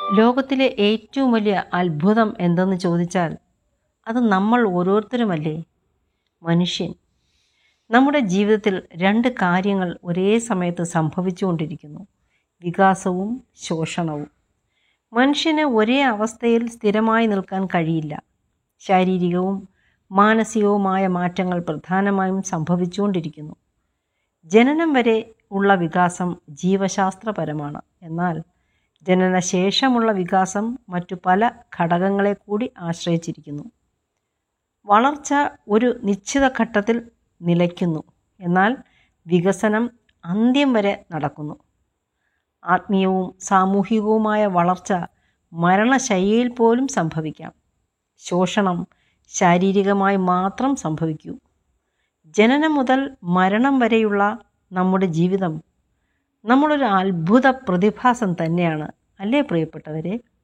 ലോകത്തിലെ ഏറ്റവും വലിയ അത്ഭുതം എന്തെന്ന് ചോദിച്ചാൽ അത് നമ്മൾ ഓരോരുത്തരുമല്ലേ മനുഷ്യൻ നമ്മുടെ ജീവിതത്തിൽ രണ്ട് കാര്യങ്ങൾ ഒരേ സമയത്ത് സംഭവിച്ചുകൊണ്ടിരിക്കുന്നു വികാസവും ശോഷണവും മനുഷ്യന് ഒരേ അവസ്ഥയിൽ സ്ഥിരമായി നിൽക്കാൻ കഴിയില്ല ശാരീരികവും മാനസികവുമായ മാറ്റങ്ങൾ പ്രധാനമായും സംഭവിച്ചുകൊണ്ടിരിക്കുന്നു ജനനം വരെ ഉള്ള വികാസം ജീവശാസ്ത്രപരമാണ് എന്നാൽ ജനനശേഷമുള്ള വികാസം മറ്റു പല ഘടകങ്ങളെ കൂടി ആശ്രയിച്ചിരിക്കുന്നു വളർച്ച ഒരു നിശ്ചിത ഘട്ടത്തിൽ നിലയ്ക്കുന്നു എന്നാൽ വികസനം അന്ത്യം വരെ നടക്കുന്നു ആത്മീയവും സാമൂഹികവുമായ വളർച്ച മരണശയ്യയിൽ പോലും സംഭവിക്കാം ശോഷണം ശാരീരികമായി മാത്രം സംഭവിക്കൂ ജനനം മുതൽ മരണം വരെയുള്ള നമ്മുടെ ജീവിതം നമ്മളൊരു അത്ഭുത പ്രതിഭാസം തന്നെയാണ് അല്ലേ പ്രിയപ്പെട്ടവരെ